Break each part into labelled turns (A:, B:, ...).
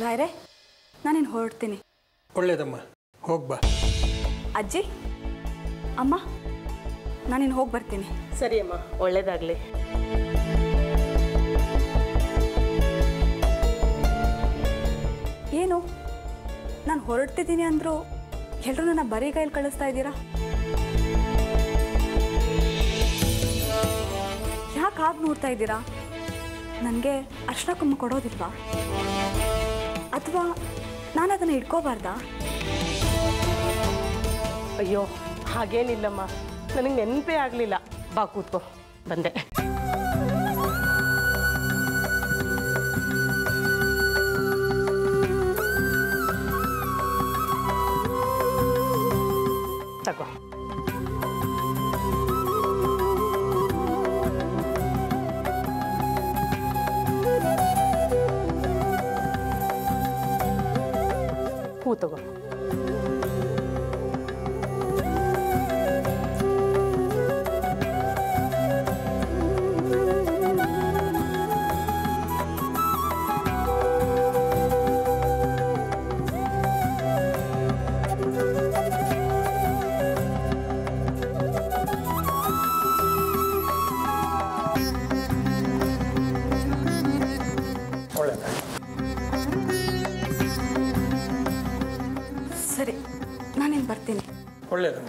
A: ರಾಯ್ರೆ ನಾನಿನ್ನು ಹೊರಡ್ತೀನಿ
B: ಒಳ್ಳೇದಮ್ಮ ಹೋಗ್ಬಾ
A: ಅಜ್ಜಿ ಅಮ್ಮ ನಾನಿನ್ನು ಹೋಗಿ ಬರ್ತೀನಿ
C: ಸರಿ ಅಮ್ಮ ಒಳ್ಳೇದಾಗಲಿ
A: ಏನು ನಾನು ಹೊರಡ್ತಿದ್ದೀನಿ ಅಂದರೂ ಎಲ್ಲರೂ ನನ್ನ ಬರೀ ಕೈಯಲ್ಲಿ ಕಳಿಸ್ತಾ ಇದ್ದೀರಾ ಯಾಕೆ ಹಾಗೆ ನೋಡ್ತಾ ಇದ್ದೀರಾ ನನಗೆ ಅರ್ಶಿನ ಕುಂಕುಮ ಕೊಡೋದಿಲ್ವಾ ಅಥವಾ ನಾನು ಅದನ್ನು ಇಟ್ಕೋಬಾರ್ದಾ
C: ಅಯ್ಯೋ ಹಾಗೇನಿಲ್ಲಮ್ಮ ನನಗೆ ನೆನಪೇ ಆಗಲಿಲ್ಲ ಬಾ ಕೂತ್ಕೋ ಬಂದೆ ತಗೋ ಹೂ ತಗೋ
B: ಒಳ್ಳೇದ
A: ಸರಿ ನಾನಿನ್ನು ಬರ್ತೀನಿ
B: ಒಳ್ಳೇದಮ್ಮ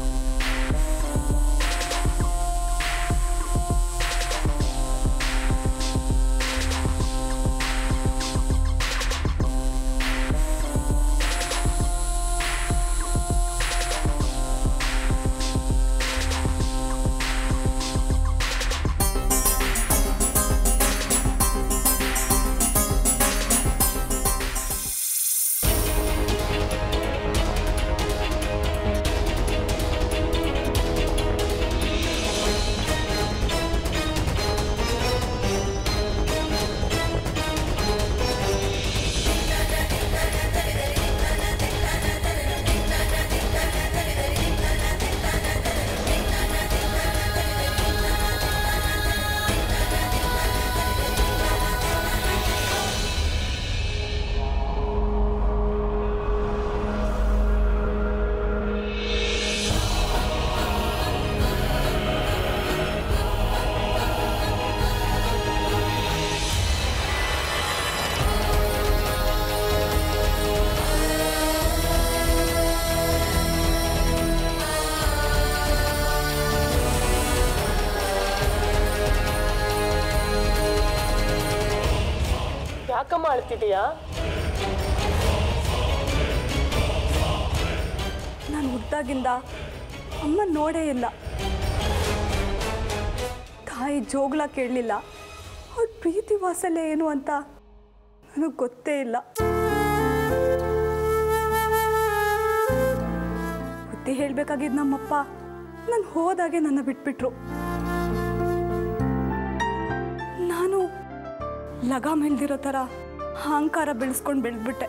C: ಯಾಕಮ್ಮ ಅಳ್ತಿದೀಯಾ
A: ನಾನು ಹುಟ್ಟಾಗಿಂದ ಅಮ್ಮ ನೋಡೇ ಇಲ್ಲ ತಾಯಿ ಜೋಗ್ಲ ಕೇಳಲಿಲ್ಲ ಅವ್ರ ಪ್ರೀತಿ ವಾತ್ಸಲ್ಯ ಏನು ಅಂತ ನನಗೆ ಗೊತ್ತೇ ಇಲ್ಲ ಬುದ್ಧಿ ಹೇಳ್ಬೇಕಾಗಿದ್ದು ನಮ್ಮಪ್ಪ ನಾನು ಹೋದಾಗೆ ನನ್ನ ಬಿಟ್ಬಿಟ್ರು ನಾನು ಲಗಾಮ್ ಇಲ್ದಿರೋ ಥರ ಅಹಂಕಾರ ಬೆಳೆಸ್ಕೊಂಡು ಬೆಳೆದ್ಬಿಟ್ಟೆ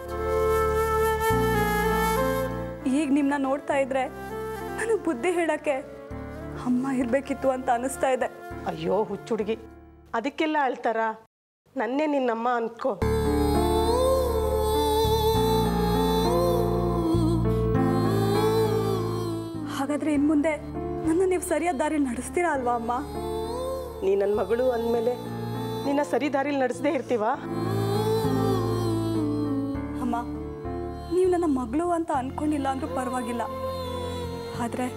A: ಈಗ ನಿಮ್ಮನ್ನ ನೋಡ್ತಾ ಇದ್ರೆ ನನಗೆ ಬುದ್ಧಿ ಹೇಳಕ್ಕೆ ಅಮ್ಮ ಇರಬೇಕಿತ್ತು ಅಂತ ಅನಿಸ್ತಾ ಇದೆ
C: ಅಯ್ಯೋ ಹುಚ್ಚುಡುಗಿ ಅದಕ್ಕೆಲ್ಲ ಅಳ್ತಾರ ನನ್ನೇ ನಿನ್ನಮ್ಮ ಅನ್ಕೋ
A: ಹಾಗಾದ್ರೆ ಇನ್ನು ಮುಂದೆ ನನ್ನ ನೀವು ಸರಿಯಾದ ದಾರಿಲಿ ನಡೆಸ್ತೀರಾ ಅಲ್ವಾ ಅಮ್ಮ
C: ನೀ ನನ್ನ ಮಗಳು ಅಂದಮೇಲೆ ನಿನ್ನ ಸರಿ ದಾರಿಲಿ ನಡೆಸದೇ ಇರ್ತೀವಾ
A: ಅಮ್ಮ ನೀವು ನನ್ನ ಮಗಳು ಅಂತ ಅನ್ಕೊಂಡಿಲ್ಲ ಅಂದ್ರೂ ಪರವಾಗಿಲ್ಲ ಆದರೆ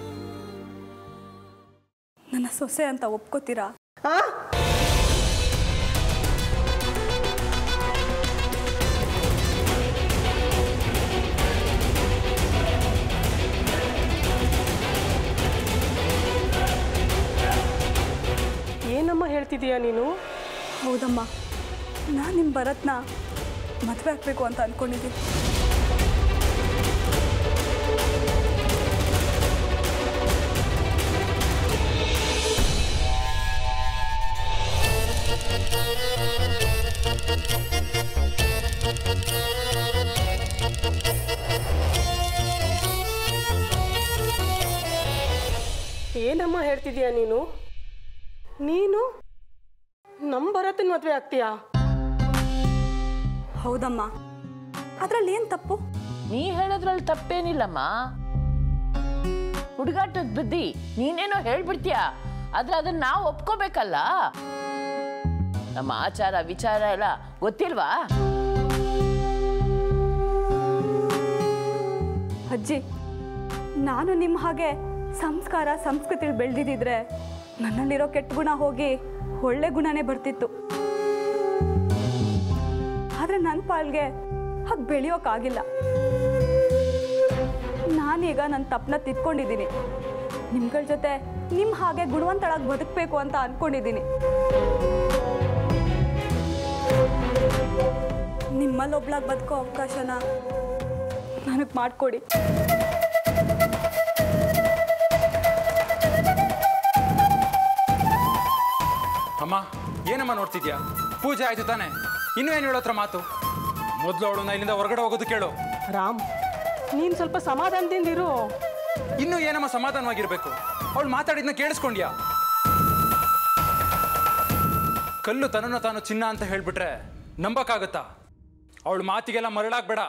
A: ನನ್ನ ಸೊಸೆ ಅಂತ ಒಪ್ಕೋತೀರಾ
C: ಆ ಏನಮ್ಮ ಹೇಳ್ತಿದೀಯ ನೀನು
A: ಹೌದಮ್ಮ ನಾನು ನಿಮ್ಮ ಭರತ್ನ ಮದುವೆ ಆಗಬೇಕು ಅಂತ ಅಂದ್ಕೊಂಡಿದ್ದೀನಿ
C: ಏನಮ್ಮ ಹೇಳ್ತಿದೀಯ ನೀನು ನೀನು ನಮ್ಮ ಭರತನ ಮದುವೆ ಆಗ್ತೀಯಾ
A: ಹೌದಮ್ಮ ಅದ್ರಲ್ಲಿ ಏನು ತಪ್ಪು
D: ನೀ ಹೇಳೋದ್ರಲ್ಲಿ ತಪ್ಪೇನಿಲ್ಲಮ್ಮ ಹುಡುಗಾಟದ ಬುದ್ಧಿ ನೀನೇನೋ ಹೇಳ್ಬಿಡ್ತೀಯ ಆದ್ರೆ ಅದನ್ನ ನಾವು ಒಪ್ಕೋಬೇಕಲ್ಲ ನಮ್ಮ ಆಚಾರ ವಿಚಾರ ಎಲ್ಲ ಗೊತ್ತಿಲ್ವಾ
A: ಅಜ್ಜಿ ನಾನು ನಿಮ್ಮ ಹಾಗೆ ಸಂಸ್ಕಾರ ಸಂಸ್ಕೃತಿ ಬೆಳೆದಿದ್ದಿದ್ರೆ ನನ್ನಲ್ಲಿರೋ ಕೆಟ್ಟ ಗುಣ ಹೋಗಿ ಒಳ್ಳೆ ಗುಣನೇ ಬರ್ತಿತ್ತು ಆದರೆ ನನ್ನ ಪಾಲ್ಗೆ ಹಾಗೆ ಬೆಳೆಯೋಕ್ಕಾಗಿಲ್ಲ ನಾನೀಗ ನನ್ನ ತಪ್ಪನ್ನ ತಿದ್ಕೊಂಡಿದ್ದೀನಿ ನಿಮ್ಗಳ ಜೊತೆ ನಿಮ್ಮ ಹಾಗೆ ಗುಣವಂತಳಾಗಿ ಬದುಕಬೇಕು ಅಂತ ಅಂದ್ಕೊಂಡಿದ್ದೀನಿ ನಿಮ್ಮಲ್ಲಿ ಒಬ್ಳಾಗಿ ಬದುಕೋ ಅವಕಾಶನ ನನಗೆ ಮಾಡಿಕೊಡಿ
E: ಅಮ್ಮ ಏನಮ್ಮ ನೋಡ್ತಿದ್ಯಾ ಪೂಜೆ ಆಯ್ತು ತಾನೆ ಇನ್ನೂ ಏನು ಹೇಳೋತ್ರ ಮಾತು ಮೊದಲು ಅವಳನ್ನ ಇಲ್ಲಿಂದ ಹೊರಗಡೆ ಹೋಗೋದು ಕೇಳು
C: ರಾಮ್ ನೀನು ಸ್ವಲ್ಪ ಸಮಾಧಾನದಿಂದಿರು
E: ಇನ್ನೂ ಏನಮ್ಮ ಸಮಾಧಾನವಾಗಿರ್ಬೇಕು ಅವಳು ಮಾತಾಡಿದ್ನ ಕೇಳಿಸ್ಕೊಂಡ್ಯಾ ಕಲ್ಲು ತನ್ನನ್ನು ತಾನು ಚಿನ್ನ ಅಂತ ಹೇಳ್ಬಿಟ್ರೆ ನಂಬಕ್ಕಾಗತ್ತಾ ಅವಳು ಮಾತಿಗೆಲ್ಲ ಮರಳಾಗ್ಬೇಡ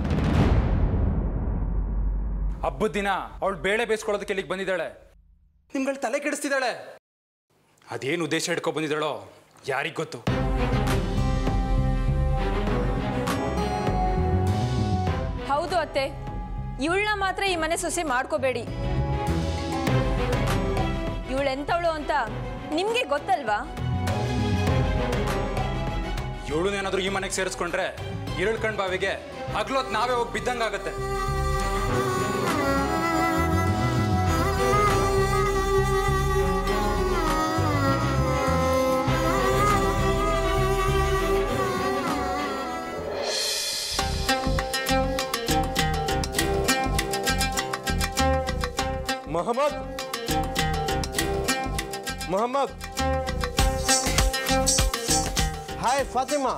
E: ಹಬ್ಬದ ದಿನ ಅವಳು ಬೇಳೆ ಬೇಯಿಸ್ಕೊಳ್ಳೋದಕ್ಕೆ ಇಲ್ಲಿಗೆ ಬಂದಿದ್ದಾಳೆ ನಿಮ್ಗಳ ತಲೆ ಕೆಡಿಸ್ತಿದ್ದಾಳೆ ಅದೇನು ಉದ್ದೇಶ ಹಿಡ್ಕೊ ಬಂದಿದ್ದಾಳೋ ಯಾರಿಗ್ ಗೊತ್ತು
F: ಹೌದು ಅತ್ತೆ ಇವಳನ್ನ ಮಾತ್ರ ಈ ಮನೆ ಸೊಸೆ ಮಾಡ್ಕೋಬೇಡಿ ಇವಳೆಂಥವಳು ಅಂತ ನಿಮಗೆ ಗೊತ್ತಲ್ವಾ
E: ಇವಳನ್ನೇನಾದ್ರೂ ಈ ಮನೆಗೆ ಸೇರಿಸ್ಕೊಂಡ್ರೆ ಇರಳ್ ಕಣ್ ಬಾವಿಗೆ ಹಗ್ಲೊತ್ ನಾವೇ ಹೋಗಿ ಬಿದ್ದಂಗಾಗತ್ತೆ
G: मोहम्मद मोहम्मद हाय फातिमा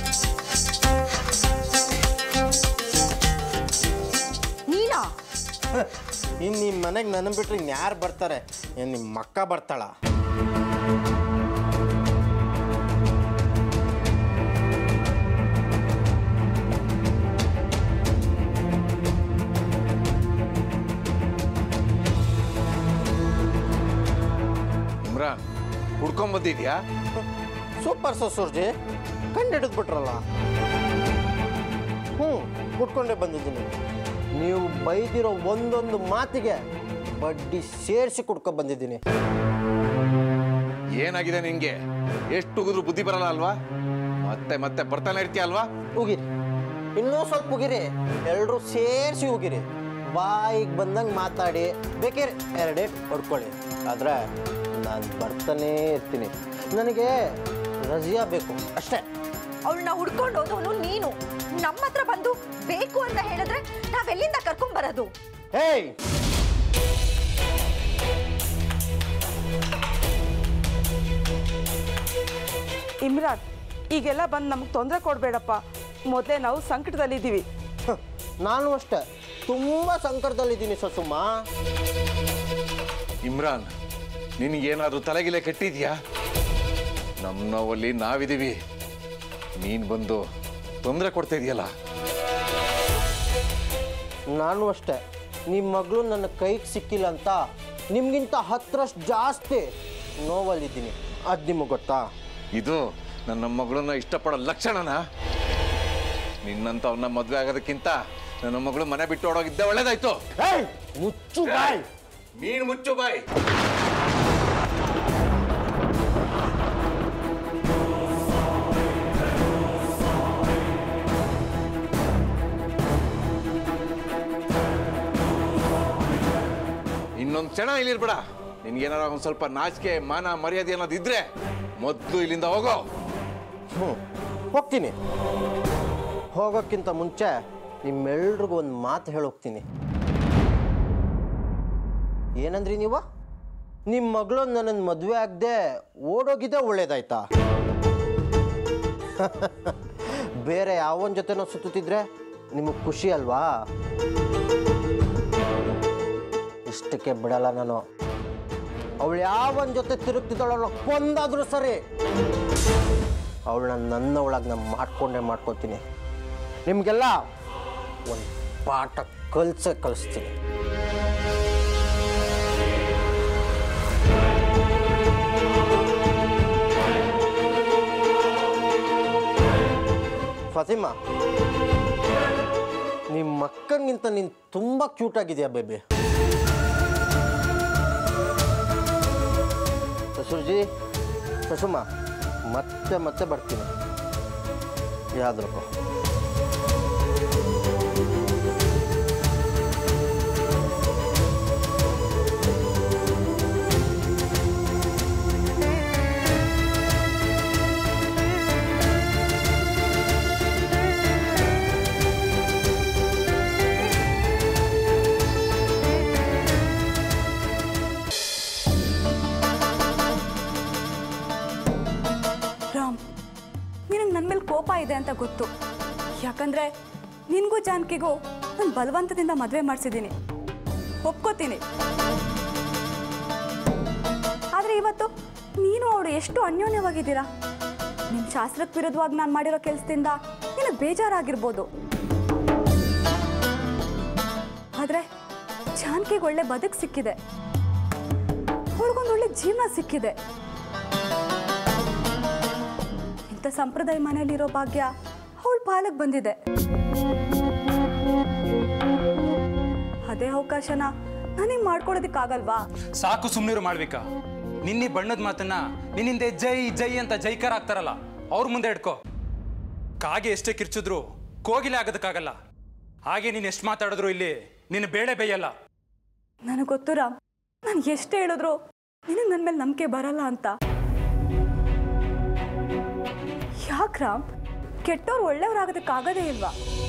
H: ನೀನಾ
G: ಇನ್ನು ನಿಮ್ಮ ಮನೆಗೆ ನನ್ನ ಬಿಟ್ರೆ ಇನ್ಯಾರು ಬರ್ತಾರೆ ಏನು ನಿಮ್ಮ ಮಕ್ಕ ಬರ್ತಾಳ
I: ಇಮ್ರಾನ್ ಹುಡ್ಕೊಂಬಂದಿದ್ಯಾ
G: ಸೂಪರ್ ಸಸೂರ್ಜಿ ಕಂಡು ಹಿಡಿದು ಬಿಟ್ರಲ್ಲ ಹ್ಞೂ ಕುಟ್ಕೊಂಡೇ ಬಂದಿದ್ದೀನಿ ನೀವು ಬೈದಿರೋ ಒಂದೊಂದು ಮಾತಿಗೆ ಬಡ್ಡಿ ಸೇರಿಸಿ ಕುಡ್ಕೊಂಡು ಬಂದಿದ್ದೀನಿ
I: ಏನಾಗಿದೆ ನಿನ್ಗೆ ಎಷ್ಟು ಉಗಿದ್ರು ಬುದ್ಧಿ ಬರಲ್ಲ ಅಲ್ವಾ ಮತ್ತೆ ಮತ್ತೆ ಬರ್ತಾನೆ ಇರ್ತೀಯ ಅಲ್ವಾ
G: ಉಗಿರಿ ಇನ್ನೂ ಸ್ವಲ್ಪ ಉಗಿರಿ ಎಲ್ಲರೂ ಸೇರಿಸಿ ಉಗಿರಿ ಬಾಯಿಗೆ ಬಂದಂಗೆ ಮಾತಾಡಿ ಬೇಕಿದ್ರೆ ಎರಡೇ ಹೊಡ್ಕೊಳ್ಳಿ ಆದರೆ ನಾನು ಬರ್ತಾನೇ ಇರ್ತೀನಿ ನನಗೆ ರಜಿಯಾ ಬೇಕು ಅಷ್ಟೇ
H: ಅವಳನ್ನ ಹುಡ್ಕೊಂಡು ಹೋದವನು ನೀನು ನಮ್ಮ ಹತ್ರ ಬಂದು ಬೇಕು ಅಂತ ಹೇಳಿದ್ರೆ ನಾವೆಲ್ಲಿಂದ ಕರ್ಕೊಂಡ್ ಬರೋದು
G: ಹೇಯ್
C: ಇಮ್ರಾನ್ ಈಗೆಲ್ಲ ಬಂದು ನಮಗೆ ತೊಂದರೆ ಕೊಡಬೇಡಪ್ಪ ಮೊದಲೇ ನಾವು ಸಂಕಟದಲ್ಲಿದ್ದೀವಿ
G: ಹ, ನಾನು ಅಷ್ಟೇ ತುಂಬ ಸಂಕಟದಲ್ಲಿದ್ದೀನಿ ಸಸುಮ್ಮ
I: ಇಮ್ರಾನ್ ನಿನಗೇನಾದ್ರೂ ತಲೆಗಿಲೆ ಕೆಟ್ಟಿದ್ಯಾ ನಮ್ಮ ನೋವಲ್ಲಿ ನಾವಿದೀವಿ ನೀನ್ ಬಂದು ತೊಂದರೆ ಕೊಡ್ತಾ ಇದೆಯಲ್ಲ
G: ನಾನು ಅಷ್ಟೇ ನಿಮ್ಮ ಮಗಳು ನನ್ನ ಕೈಗೆ ಸಿಕ್ಕಿಲ್ಲ ಅಂತ ನಿಮ್ಗಿಂತ ಹತ್ತರಷ್ಟು ಜಾಸ್ತಿ ನೋವಲ್ಲಿದ್ದೀನಿ ಅದು ನಿಮಗೆ ಗೊತ್ತಾ
I: ಇದು ನನ್ನ ಮಗಳನ್ನ ಇಷ್ಟಪಡೋ ಲಕ್ಷಣನ ನಿನ್ನಂತವನ್ನ ಮದ್ವೆ ಆಗೋದಕ್ಕಿಂತ ನನ್ನ ಮಗಳು ಮನೆ ಬಿಟ್ಟು ಓಡೋಗಿದ್ದೆ ಒಳ್ಳೇದಾಯ್ತು
G: ಏಯ್ ಮುಚ್ಚು ಬಾಯ್
I: ನೀನ್ ಮುಚ್ಚು ಬಾಯ್ ಇನ್ನೊಂದು ಕ್ಷಣ ಇಲ್ಲಿರ್ಬೇಡ ನಿನ್ಗೇನಾರ ಒಂದ್ ಸ್ವಲ್ಪ ನಾಚಿಕೆ ಮಾನ ಮರ್ಯಾದೆ ಅನ್ನೋದು ಇದ್ರೆ ಮೊದ್ಲು ಇಲ್ಲಿಂದ ಹೋಗೋ
G: ಹ್ಞೂ ಹೋಗ್ತೀನಿ ಹೋಗೋಕ್ಕಿಂತ ಮುಂಚೆ ನಿಮ್ಮೆಲ್ರಿಗೂ ಒಂದು ಮಾತು ಹೇಳೋಗ್ತೀನಿ ಏನಂದ್ರಿ ನೀವು ನಿಮ್ಮ ಮಗಳು ನನ್ನನ್ನು ಮದುವೆ ಆಗದೆ ಓಡೋಗಿದ್ದೆ ಒಳ್ಳೇದಾಯ್ತಾ ಬೇರೆ ಯಾವನ ಜೊತೆನೋ ಸುತ್ತಿದ್ರೆ ನಿಮಗೆ ಖುಷಿ ಅಲ್ವಾ ಇಷ್ಟಕ್ಕೆ ಬಿಡಲ್ಲ ನಾನು ಅವಳು ಯಾವನ ಜೊತೆ ತಿರುಗ್ತಿದ್ದಾಳೋ ಕೊಂದಾದ್ರೂ ಸರಿ ಅವಳನ್ನ ನನ್ನ ಒಳಗೆ ನಾನು ಮಾಡ್ಕೊಂಡೇ ಮಾಡ್ಕೊತೀನಿ ನಿಮಗೆಲ್ಲ ಒಂದು ಪಾಠ ಕಲ್ಸೇ ಕಲಿಸ್ತೀನಿ ಫಾತಿಮಾ ನಿಮ್ಮ ಅಕ್ಕನಿಗಿಂತ ನೀನು ತುಂಬ ಕ್ಯೂಟ್ ಆಗಿದೆಯಾ ಬೇಬಿ ಸಸುರ್ಜಿ ಸಸುಮ ಮತ್ತೆ ಮತ್ತೆ ಬರ್ತೀನಿ ಯಾವ್ದ್ರಪ್ಪ
A: ರಾಮ್ ನಿನಗೆ ನನ್ನ ಮೇಲೆ ಕೋಪ ಇದೆ ಅಂತ ಗೊತ್ತು ಯಾಕಂದ್ರೆ ನಿನಗೂ ಜಾನಕಿಗೂ ನಾನು ಬಲವಂತದಿಂದ ಮದುವೆ ಮಾಡಿಸಿದ್ದೀನಿ ಒಪ್ಕೋತೀನಿ ಆದರೆ ಇವತ್ತು ನೀನು ಅವಳು ಎಷ್ಟು ಅನ್ಯೋನ್ಯವಾಗಿದ್ದೀರಾ ನಿಮ್ಮ ಶಾಸ್ತ್ರಕ್ಕೆ ವಿರುದ್ಧವಾಗಿ ನಾನು ಮಾಡಿರೋ ಕೆಲಸದಿಂದ ನಿನಗೆ ಬೇಜಾರಾಗಿರ್ಬೋದು ಆದರೆ ಜಾನಕಿಗೆ ಒಳ್ಳೆ ಬದುಕು ಸಿಕ್ಕಿದೆ ಅವಳಿಗೊಂದು ಒಳ್ಳೆ ಜೀವನ ಸಿಕ್ಕಿದೆ ಇಂಥ ಸಂಪ್ರದಾಯ ಮನೆಯಲ್ಲಿರೋ ಭಾಗ್ಯ ಅವಳ ಪಾಲಕ್ ಬಂದಿದೆ ಅದೇ ಅವಕಾಶನ ನನಗೆ ಮಾಡ್ಕೊಡೋದಕ್ಕಾಗಲ್ವಾ
E: ಸಾಕು ಸುಮ್ಮನಿರು ಮಾಡ್ಬೇಕಾ ನಿನ್ನೆ ಬಣ್ಣದ ಮಾತನ್ನ ನಿನ್ನಿಂದೆ ಜೈ ಜೈ ಅಂತ ಜೈಕಾರ ಆಗ್ತಾರಲ್ಲ ಅವ್ರ ಮುಂದೆ ಇಡ್ಕೋ ಕಾಗೆ ಎಷ್ಟೇ ಕಿರ್ಚಿದ್ರು ಕೋಗಿಲೆ ಆಗೋದಕ್ಕಾಗಲ್ಲ ಹಾಗೆ ನೀನು ಎಷ್ಟು ಮಾತಾಡಿದ್ರು ಇಲ್ಲಿ ನಿನ್ನ ಬೇಳೆ ಬೇಯಲ್ಲ
A: ನನಗೆ ಗೊತ್ತು ರಾಮ್ ನಾನು ಎಷ್ಟು ಹೇಳಿದ್ರು ನಿನಗೆ ನನ್ನ ಮೇಲೆ ನಂಬಿಕೆ ಬರಲ್ಲ ಅಂತ ಯಾಕೆ ರಾಮ್ ಕೆಟ್ಟವ್ರು ಒಳ್ಳೆಯವ್ರಾಗೋದಕ್ಕಾಗದೇ ಇಲ್ವಾ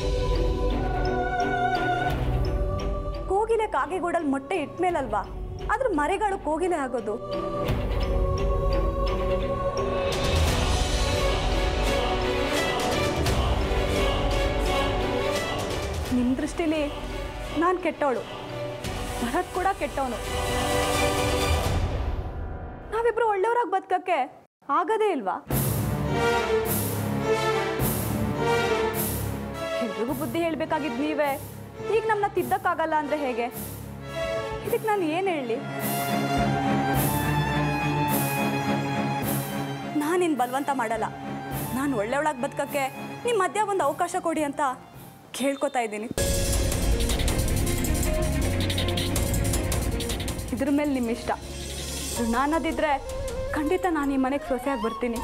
A: ಕೋಗಿಲೆ ಕಾಗೆಗೂಡಲ್ಲಿ ಮೊಟ್ಟೆ ಇಟ್ಮೇಲಲ್ವಾ ಅದ್ರ ಮರಿಗಳು ಕೋಗಿಲೆ ಆಗೋದು ನಿಮ್ಮ ದೃಷ್ಟಿಲಿ ನಾನು ಕೆಟ್ಟವಳು ಭರತ್ ಕೂಡ ಕೆಟ್ಟವನು ನಾವಿಬ್ರು ಒಳ್ಳೆಯವರಾಗಿ ಬದುಕಕ್ಕೆ ಆಗದೇ ಇಲ್ವಾ ಎಲ್ರಿಗೂ ಬುದ್ಧಿ ಹೇಳ್ಬೇಕಾಗಿದ್ ನೀವೇ ಈಗ ನಮ್ಮನ್ನ ತಿದ್ದಕ್ಕಾಗಲ್ಲ ಅಂದ್ರೆ ಹೇಗೆ ಇದಕ್ಕೆ ನಾನು ಏನು ಹೇಳಲಿ ನಾನಿನ್ ಬಲವಂತ ಮಾಡಲ್ಲ ನಾನು ಒಳ್ಳೆಯವಳಾಗಿ ಬದುಕಕ್ಕೆ ನಿಮ್ಮ ಮಧ್ಯ ಒಂದು ಅವಕಾಶ ಕೊಡಿ ಅಂತ ಕೇಳ್ಕೊತಾ ಇದ್ದೀನಿ ಇದ್ರ ಮೇಲೆ ನಿಮ್ಮ ಇಷ್ಟ ಋಣ ಅನ್ನೋದಿದ್ರೆ ಖಂಡಿತ ನಾನು ಈ ಮನೆಗೆ ಸೊಸೆಯಾಗಿ ಬರ್ತೀನಿ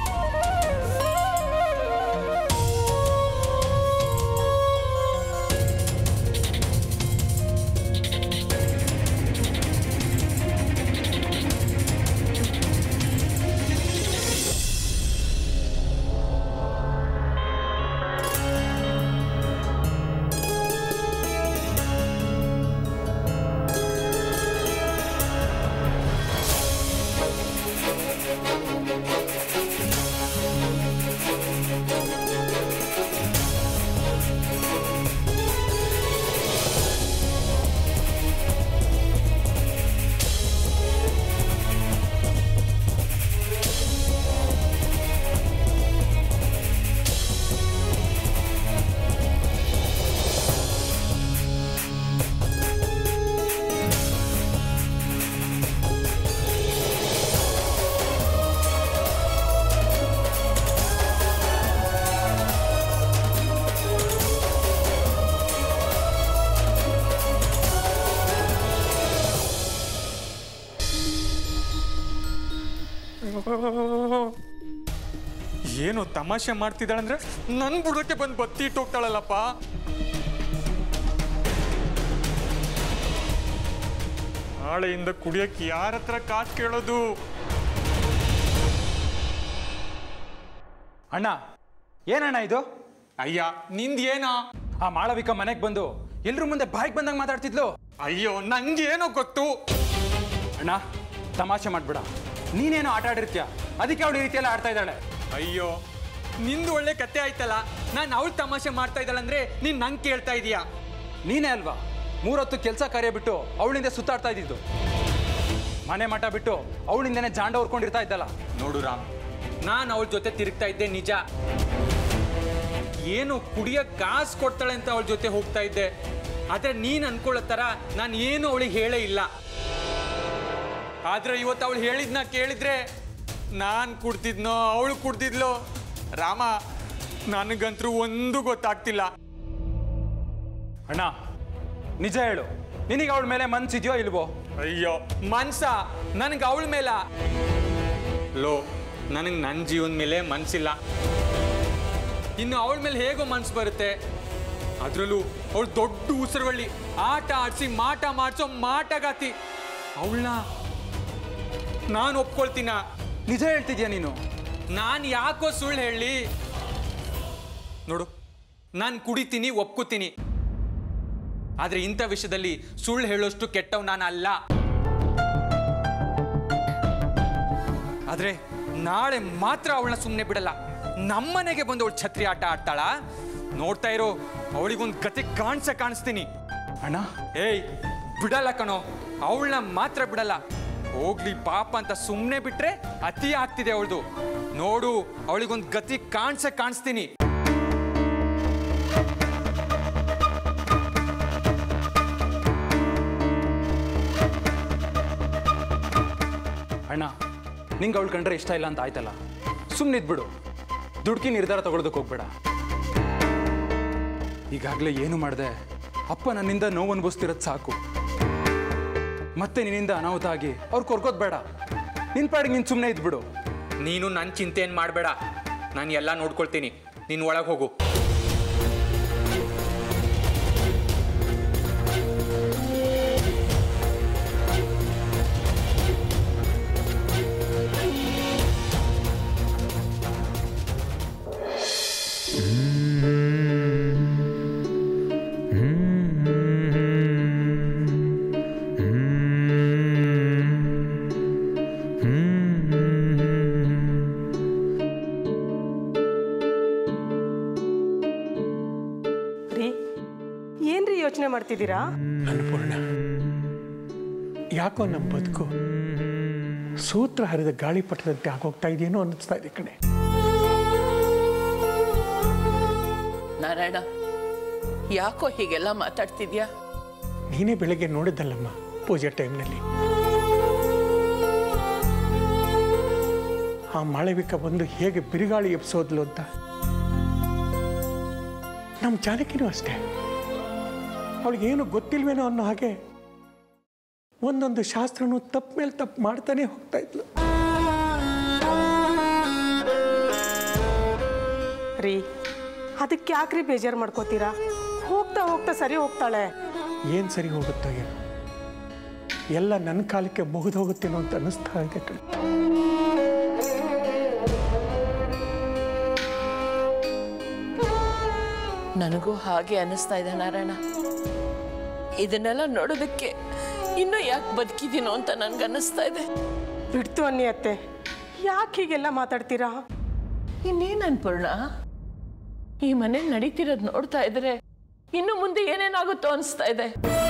E: ಏನು ತಮಾಷೆ ಮಾಡ್ತಿದ್ದಾಳಂದ್ರೆ ನನ್ ಬುಡಕ್ಕೆ ಬಂದು ಬತ್ತಿ ಇಟ್ಟು ಹೋಗ್ತಾಳಲ್ಲಪ್ಪ ನಾಳೆಯಿಂದ ಕುಡಿಯಕ್ಕೆ ಯಾರ ಹತ್ರ ಕಾಸು ಕೇಳೋದು ಅಣ್ಣ ಏನಣ್ಣ ಇದು ಅಯ್ಯ ನಿಂದ ಏನ ಆ ಮಾಳವಿಕ ಮನೆಗೆ ಬಂದು ಎಲ್ರ ಮುಂದೆ ಬಾಯಿಗೆ ಬಂದಾಗ ಮಾತಾಡ್ತಿದ್ಲು ಅಯ್ಯೋ ನಂಗೇನೋ ಗೊತ್ತು ಅಣ್ಣ ತಮಾಷೆ ಮಾಡ್ಬೇಡ ನೀನೇನೋ ಆಟ ಆಡಿರ್ತೀಯ ಅದಕ್ಕೆ ಅವಳು ಈ ರೀತಿಯೆಲ್ಲ ಆಡ್ತಾ ಇದ್ದಾಳೆ
J: ಅಯ್ಯೋ ನಿಂದು ಒಳ್ಳೆ ಕತೆ ಆಯ್ತಲ್ಲ ನಾನು ಅವಳು ತಮಾಷೆ ಮಾಡ್ತಾ ಇದ್ದಾಳಂದ್ರೆ ನೀನ್ ನಂಗೆ ಕೇಳ್ತಾ ಇದೀಯಾ
E: ನೀನೇ ಅಲ್ವಾ ಮೂರೊತ್ತು ಕೆಲಸ ಕಾರ್ಯ ಬಿಟ್ಟು ಅವಳಿಂದ ಸುತ್ತಾಡ್ತಾ ಇದ್ದಿದ್ದು ಮನೆ ಮಠ ಬಿಟ್ಟು ಅವಳಿಂದನೇ ಜಾಂಡ ಹೊರ್ಕೊಂಡಿರ್ತಾ ಇದ್ದಲ್ಲ
J: ನೋಡು ರಾಮ್ ನಾನು ಅವಳ ಜೊತೆ ತಿರುಗ್ತಾ ಇದ್ದೆ ನಿಜ ಏನು ಕುಡಿಯ ಕಾಸು ಕೊಡ್ತಾಳೆ ಅಂತ ಅವಳ ಜೊತೆ ಹೋಗ್ತಾ ಇದ್ದೆ ಆದ್ರೆ ನೀನ್ ಅನ್ಕೊಳ್ಳೋ ಥರ ನಾನು ಏನು ಅವಳಿಗೆ ಹೇಳೇ ಇಲ್ಲ ಆದ್ರೆ ಇವತ್ತು ಅವಳು ಹೇಳಿದ್ನ ಕೇಳಿದ್ರೆ ನಾನು ಕುಡ್ತಿದ್ನೋ ಅವಳು ಕುಡ್ತಿದ್ಲೋ ರಾಮ ನನಗಂತರೂ ಒಂದು ಗೊತ್ತಾಗ್ತಿಲ್ಲ
E: ಅಣ್ಣ ನಿಜ ಹೇಳು ನಿನಗೆ ಅವಳ ಮೇಲೆ ಮನ್ಸಿದ್ಯೋ ಇಲ್ವೋ
J: ಅಯ್ಯೋ ಮನ್ಸ ನನಗೆ ಅವಳ ಮೇಲ ಲೋ ನನಗೆ ನನ್ನ ಜೀವನ ಮೇಲೆ ಮನ್ಸಿಲ್ಲ ಇನ್ನು ಅವಳ ಮೇಲೆ ಹೇಗೋ ಮನ್ಸು ಬರುತ್ತೆ ಅದರಲ್ಲೂ ಅವಳು ದೊಡ್ಡ ಉಸಿರುವಳ್ಳಿ ಆಟ ಆಡಿಸಿ ಮಾಟ ಮಾಡಿಸೋ ಮಾಟಗಾತಿ ಅವಳನ್ನ ನಾನು ಒಪ್ಕೊಳ್ತೀನ
E: ನಿಜ ಹೇಳ್ತಿದ್ಯಾ ನೀನು
J: ನಾನು ಯಾಕೋ ಸುಳ್ಳು ಹೇಳಿ ನೋಡು ನಾನು ಕುಡಿತೀನಿ ಒಪ್ಕೋತೀನಿ ಆದ್ರೆ ಇಂಥ ವಿಷಯದಲ್ಲಿ ಸುಳ್ಳು ಹೇಳೋಷ್ಟು ಕೆಟ್ಟವ್ ನಾನು ಅಲ್ಲ ಆದ್ರೆ ನಾಳೆ ಮಾತ್ರ ಅವಳನ್ನ ಸುಮ್ಮನೆ ಬಿಡಲ್ಲ ನಮ್ಮನೆಗೆ ಬಂದು ಅವಳು ಛತ್ರಿ ಆಟ ಆಡ್ತಾಳ ನೋಡ್ತಾ ಇರೋ ಅವಳಿಗೊಂದು ಗತಿ ಕಾಣಿಸ ಕಾಣಿಸ್ತೀನಿ
E: ಅಣ್ಣ
J: ಏಯ್ ಬಿಡಲ್ಲ ಕಣೋ ಅವಳನ್ನ ಮಾತ್ರ ಬಿಡಲ್ಲ ಹೋಗ್ಲಿ ಪಾಪ ಅಂತ ಸುಮ್ಮನೆ ಬಿಟ್ರೆ ಅತಿ ಆಗ್ತಿದೆ ಅವಳದು ನೋಡು ಅವಳಿಗೊಂದು ಗತಿ ಕಾಣಿಸ ಕಾಣಿಸ್ತೀನಿ
E: ಅಣ್ಣ ನಿಂಗೆ ಅವಳು ಕಂಡ್ರೆ ಇಷ್ಟ ಇಲ್ಲ ಅಂತ ಆಯ್ತಲ್ಲ ಸುಮ್ಮನಿದ್ಬಿಡು ದುಡ್ಕಿ ನಿರ್ಧಾರ ತಗೊಳ್ಳೋದಕ್ಕೆ ಹೋಗ್ಬೇಡ ಈಗಾಗಲೇ ಏನು ಮಾಡಿದೆ ಅಪ್ಪ ನನ್ನಿಂದ ನೋವು ಅನುಭವಿಸ್ತಿರೋದು ಸಾಕು ಮತ್ತೆ ನಿನ್ನಿಂದ ಅನಾಹುತ ಆಗಿ ಅವ್ರು ಕೊರ್ಕೋದ್ ಬೇಡ ನಿನ್ನ ಪಾಡಿಗೆ ನೀನು ಸುಮ್ಮನೆ ಇದ್ಬಿಡು
J: ನೀನು ನನ್ನ ಚಿಂತೆ ಏನು ಮಾಡಬೇಡ ನಾನು ಎಲ್ಲ ನೋಡ್ಕೊಳ್ತೀನಿ ನೀನು ಒಳಗೆ ಹೋಗು
C: ರೀ ಏನ್ರಿ ಯೋಚನೆ ಮಾಡ್ತಿದ್ದೀರಾ
B: ಅನ್ಪೂರ್ಣ ಯಾಕೋ ನಮ್ಮ ಬದುಕು ಸೂತ್ರ ಹರಿದ ಗಾಳಿಪಟದಂತೆ ಆಗೋಗ್ತಾ ಇದೆಯೇನೋ ಅನ್ನಿಸ್ತಾ ಇದೆ ಕಣೆ
D: ನಾರಾಯಣ ಯಾಕೋ ಹೀಗೆಲ್ಲ ಮಾತಾಡ್ತಿದ್ಯಾ
B: ನೀನೇ ಬೆಳಗ್ಗೆ ನೋಡಿದ್ದಲ್ಲಮ್ಮ ಪೂಜೆ ಟೈಮ್ನಲ್ಲಿ ಆ ಮಾಳವಿಕ ಬಂದು ಹೇಗೆ ಬಿರುಗಾಳಿ ಎಬ್ಸೋದ್ಲು ಅಂತ ನಮ್ಮ ಜಾನಕಿನೂ ಅಷ್ಟೇ ಅವಳಿಗೇನು ಗೊತ್ತಿಲ್ವೇನೋ ಅನ್ನೋ ಹಾಗೆ ಒಂದೊಂದು ಶಾಸ್ತ್ರನೂ ತಪ್ಪು ಮೇಲೆ ತಪ್ಪು ಮಾಡ್ತಾನೆ ಹೋಗ್ತಾ ಇದ್ಲು
C: ರೀ ಅದಕ್ಕೆ ಯಾಕ್ರಿ ಬೇಜಾರು ಮಾಡ್ಕೋತೀರಾ ಹೋಗ್ತಾ ಹೋಗ್ತಾ ಸರಿ ಹೋಗ್ತಾಳೆ
B: ಏನು ಸರಿ ಹೋಗುತ್ತೋ ಏನು ಎಲ್ಲ ನನ್ನ ಕಾಲಕ್ಕೆ ಮುಗಿದು ಹೋಗುತ್ತೇನೋ ಅಂತ ಅನ್ನಿಸ್ತಾ ಇದೆ ಕಣೆ
D: ನನಗೂ ಹಾಗೆ ಅನ್ನಿಸ್ತಾ ಇದೆ ನಾರಾಯಣ ಇದನ್ನೆಲ್ಲ ನೋಡೋದಕ್ಕೆ ಇನ್ನೂ ಯಾಕೆ ಬದುಕಿದ್ದೀನೋ ಅಂತ ನನ್ಗನ್ನಿಸ್ತಾ ಇದೆ
C: ಬಿಡ್ತು ಅನ್ನಿ ಅತ್ತೆ ಯಾಕೆ ಹೀಗೆಲ್ಲ ಮಾತಾಡ್ತೀರಾ
D: ಇನ್ನೇನು ಅನ್ಪೂರ್ಣ ಈ ಮನೇಲಿ ನಡೀತಿರೋದು ನೋಡ್ತಾ ಇದ್ರೆ ಇನ್ನು ಮುಂದೆ ಏನೇನಾಗುತ್ತೋ ಅನಿಸ್ತಾ ಇದೆ